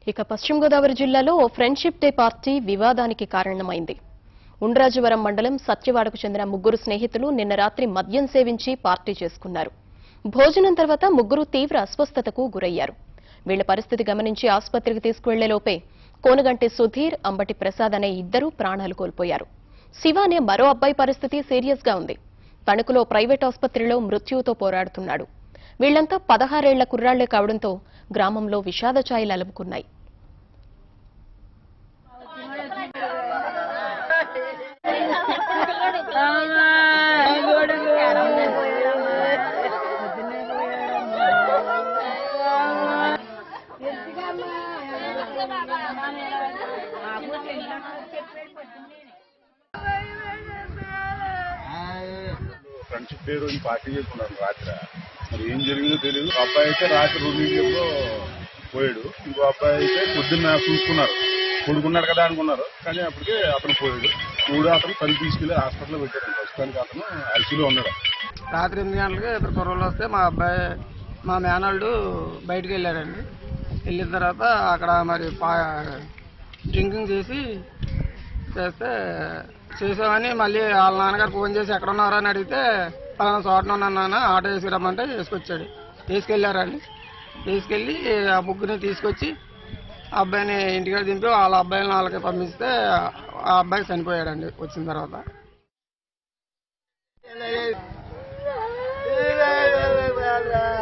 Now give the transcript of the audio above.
ఇక పశ్చిమ గోదావరి జిల్లాలో ఓ ఫ్రెండ్షిప్ డే పార్టీ వివాదానికి కారణమైంది ఉండ్రాజవరం మండలం సత్యవాడకు చెందిన ముగ్గురు స్నేహితులు నిన్న రాత్రి మద్యం సేవించి పార్టీ చేసుకున్నారు భోజనం తర్వాత ముగ్గురు తీవ్ర అస్వస్థతకు గురయ్యారు వీళ్ల పరిస్థితి గమనించి ఆసుపత్రికి తీసుకువెళ్లే లోపే కోనగంటి సుధీర్ అంబటి ప్రసాద్ అనే ఇద్దరు ప్రాణాలు కోల్పోయారు శివ అనే మరో అబ్బాయి పరిస్థితి సీరియస్ గా ఉంది తణుకులో ప్రైవేట్ ఆసుపత్రిలో మృత్యువుతో పోరాడుతున్నాడు వీళ్లంతా పదహారేళ్ల కుర్రాళ్లే కావడంతో గ్రామంలో విషాద ఛాయలు అలుముకున్నాయి ఫ్రెండ్షిప్ డే రోజు పార్టీ చేసుకున్నాను రాత్రి మరి ఏం జరిగిందో తెలియదు ఒక అబ్బాయి అయితే రాత్రి రెండింటిలో పోయాడు ఇంకో అబ్బాయి అయితే పొద్దున్న చూసుకున్నారు కొడుకున్నాడు కదా అనుకున్నారు కానీ అప్పటికే అతను పోయాడు మూడో అతను పని తీసుకెళ్లి హాస్పిటల్లో పెట్టారు ప్రస్తుతానికి అతను ఐసీలో ఉన్నాడు రాత్రి ఎనిమిది గంటలకి ఇద్దరు కుర్రోళ్ళు వస్తే మా అబ్బాయి మా మేనల్డు బయటికి వెళ్ళారండి వెళ్ళిన తర్వాత అక్కడ మరి పా డ్రింకింగ్ చేసి చేస్తే చేసామని మళ్ళీ వాళ్ళ నాన్నగారు ఫోన్ చేసి ఎక్కడ ఉన్నారా అని అడిగితే పలానా చోటన ఉన్నాను నాన్న ఆటో వేసి రమ్మంటే వేసుకొచ్చాడు తీసుకెళ్ళారండి తీసుకెళ్ళి ఆ ముగ్గురిని తీసుకొచ్చి ఆ అబ్బాయిని ఇంటికాడ దింపి వాళ్ళ అబ్బాయిని వాళ్ళకి పంపిస్తే ఆ అబ్బాయి చనిపోయాడండి వచ్చిన తర్వాత Yeah.